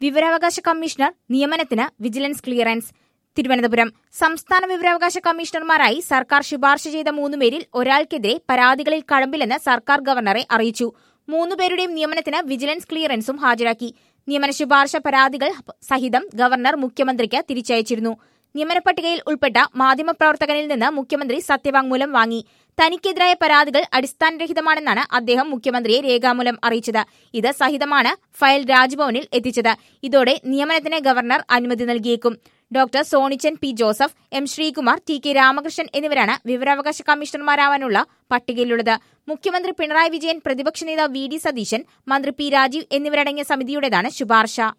വിവരാവകാശ കമ്മീഷണർ നിയമനത്തിന് vigilance clearance Thiruvananthapuram സംസ്ഥാന വിവരാവകാശ കമ്മീഷണർമാരായി സർക്കാർ ശുപാർശ ചെയ്ത മൂന്നുപേരിൽ ഒരാൾക്കെതിരെ പരാതികളിൽ കഴമ്പില്ലെന്ന് സർക്കാർ ഗവർണറെ അറിയിച്ചു മൂന്നുപേരുടെയും നിയമനത്തിന് വിജിലൻസ് ക്ലിയറൻസും ഹാജരാക്കി നിയമന ശുപാർശ പരാതികൾ സഹിതം ഗവർണർ മുഖ്യമന്ത്രിക്ക് തിരിച്ചയച്ചിരുന്നു നിയമന പട്ടികയിൽ ഉൾപ്പെട്ട മാധ്യമപ്രവർത്തകനിൽ നിന്ന് മുഖ്യമന്ത്രി സത്യവാങ്മൂലം വാങ്ങി തനിക്കെതിരായ പരാതികൾ അടിസ്ഥാനരഹിതമാണെന്നാണ് അദ്ദേഹം മുഖ്യമന്ത്രിയെ രേഖാമൂലം അറിയിച്ചത് ഇത് സഹിതമാണ് ഫയൽ രാജ്ഭവനിൽ എത്തിച്ചത് ഇതോടെ നിയമനത്തിന് ഗവർണർ അനുമതി നൽകിയേക്കും doctor Sonichan P Joseph M Sreekumar T K Ramakrishnan എന്നിവരാണ് വിവരാവകാശ കമ്മീഷണർമാരാവാനുള്ള പട്ടികയിലുള്ളത് മുഖ്യമന്ത്രി പിണറായി വിജയൻ പ്രതിപക്ഷ നേതാവ് വി ഡി സതീശൻ മന്ത്രി പി രാജീവ് എന്നിവരടങ്ങിയ സമിതിയുടേതാണ് ശുപാർശ